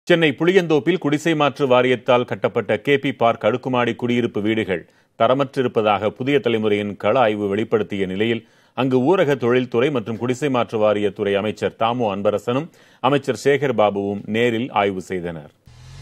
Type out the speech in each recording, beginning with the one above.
சென்னை புளியந்தோப்பில் குடிசை மாற்று வாரியத்தால் கட்டப்பட்ட கேபி பார்க் அடுக்குமாடி குடியிருப்பு வீடுகள் தரமற்றிருப்பதாக புதிய தலைமுறையின் கள ஆய்வு வெளிப்படுத்திய நிலையில் அங்கு ஊரக தொழில்துறை மற்றும் குடிசை மாற்று வாரியத்துறை அமைச்சர் தாமோ அன்பரசனும் அமைச்சர் சேகர் பாபுவும் நேரில் ஆய்வு செய்தனர்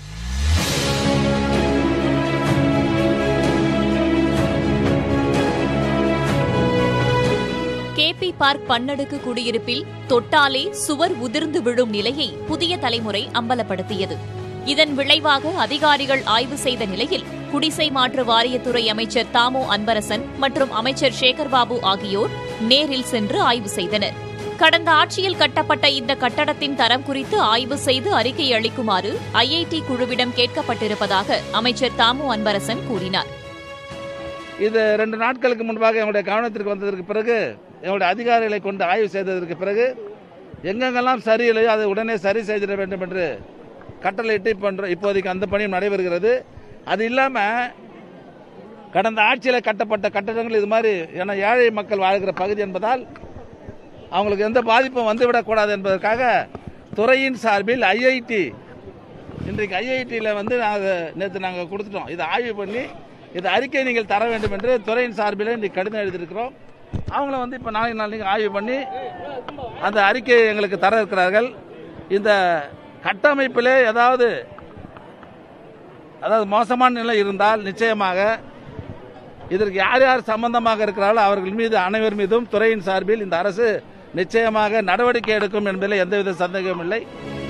கேபி பார்க் பன்னடுக்கு குடியிருப்பில் தொட்டாலே சுவர் உதிர்ந்து விழும் நிலையை புதிய தலைமுறை அம்பலப்படுத்தியது இதன் விளைவாக அதிகாரிகள் ஆய்வு செய்த நிலையில் குடிசை மாற்று வாரியத்துறை அமைச்சர் தாமோ அன்பரசன் மற்றும் அமைச்சர் சேகர்பாபு ஆகியோர் நேரில் சென்று ஆய்வு செய்தனர் கடந்த ஆட்சியில் கட்டப்பட்ட இந்த கட்டடத்தின் தரம் குறித்து ஆய்வு செய்து அறிக்கை அளிக்குமாறு ஐஐடி குழுவிடம் கேட்கப்பட்டிருப்பதாக அமைச்சர் தாமோ அன்பரசன் கூறினார் இது ரெண்டு நாட்களுக்கு முன்பாக எங்களுடைய கவனத்திற்கு வந்ததற்கு பிறகு எங்களுடைய அதிகாரிகளை கொண்டு ஆய்வு செய்ததற்கு பிறகு எங்கெங்கெல்லாம் சரியில்லையோ அதை உடனே சரி செய்திட வேண்டும் என்று கட்டளையிட்டு இப்போ இப்போதைக்கு அந்த பணியும் நடைபெறுகிறது அது இல்லாமல் கடந்த ஆட்சியில் கட்டப்பட்ட கட்டடங்கள் இது மாதிரி ஏன்னா ஏழை மக்கள் வாழ்கிற பகுதி என்பதால் அவங்களுக்கு எந்த பாதிப்பும் வந்துவிடக்கூடாது என்பதற்காக துறையின் சார்பில் ஐஐடி இன்றைக்கு ஐஐடியில் வந்து நாங்கள் நேற்று நாங்கள் கொடுத்துட்டோம் இதை ஆய்வு பண்ணி இது அறிக்கை நீங்கள் தர வேண்டும் என்று துறையின் சார்பில் இன்றைக்கு கடிதம் எழுதியிருக்கிறோம் அவங்கள வந்து இப்போ நாளைக்கு நாளைக்கு ஆய்வு பண்ணி அந்த அறிக்கையை எங்களுக்கு தர இருக்கிறார்கள் இந்த கட்டமைப்பிலே ஏதாவது அதாவது மோசமான நிலை இருந்தால் நிச்சயமாக இதற்கு யார் யார் சம்பந்தமாக இருக்கிறார்களோ அவர்கள் மீது அனைவர் மீதும் துறையின் சார்பில் இந்த அரசு நிச்சயமாக நடவடிக்கை எடுக்கும் என்பதில் எந்தவித சந்தேகமும் இல்லை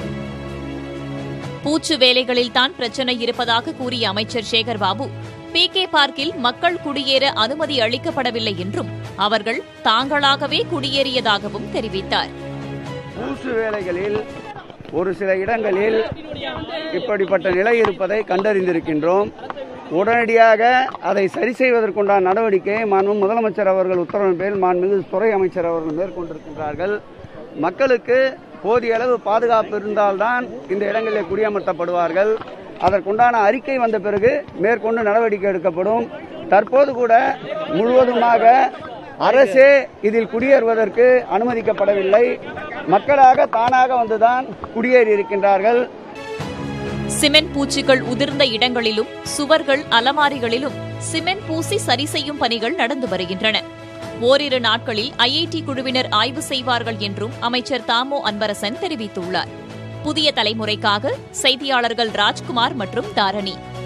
பூச்சு வேலைகளில்தான் பிரச்சனை இருப்பதாக கூறிய அமைச்சர் சேகர்பாபு பி கே பார்க்கில் மக்கள் குடியேற அனுமதி அளிக்கப்படவில்லை என்றும் அவர்கள் தாங்களாகவே குடியேறியதாகவும் தெரிவித்தார் பூசு வேலைகளில் ஒரு சில இடங்களில் இப்படிப்பட்ட நிலை இருப்பதை கண்டறிந்திருக்கின்றோம் உடனடியாக அதை சரி செய்வதற்குண்டான நடவடிக்கையை மாண்பு முதலமைச்சர் அவர்கள் உத்தரவின் பேரில் மாண்புமிகு துறை அமைச்சர் அவர்கள் மேற்கொண்டிருக்கின்றார்கள் மக்களுக்கு போதிய அளவு பாதுகாப்பு இருந்தால்தான் இந்த இடங்களில் குடியமர்த்தப்படுவார்கள் அதற்குண்டான அறிக்கை வந்த பிறகு மேற்கொண்டு நடவடிக்கை எடுக்கப்படும் தற்போது கூட முழுவதுமாக அரசே இதில் குடியேறுவதற்கு அனுமதிக்கப்படவில்லை மக்களாக தானாக வந்துதான் குடியேறி இருக்கின்றார்கள் சிமெண்ட் பூச்சிகள் உதிர்ந்த இடங்களிலும் சுவர்கள் அலமாரிகளிலும் சிமெண்ட் பூசி சரி செய்யும் பணிகள் நடந்து வருகின்றன ஓரிரு நாட்களில் ஐஐடி குழுவினர் ஆய்வு செய்வார்கள் என்றும் அமைச்சர் தாமோ அன்பரசன் தெரிவித்துள்ளார் புதிய தலைமுறைக்காக செய்தியாளர்கள் ராஜ்குமார் மற்றும் தாரணி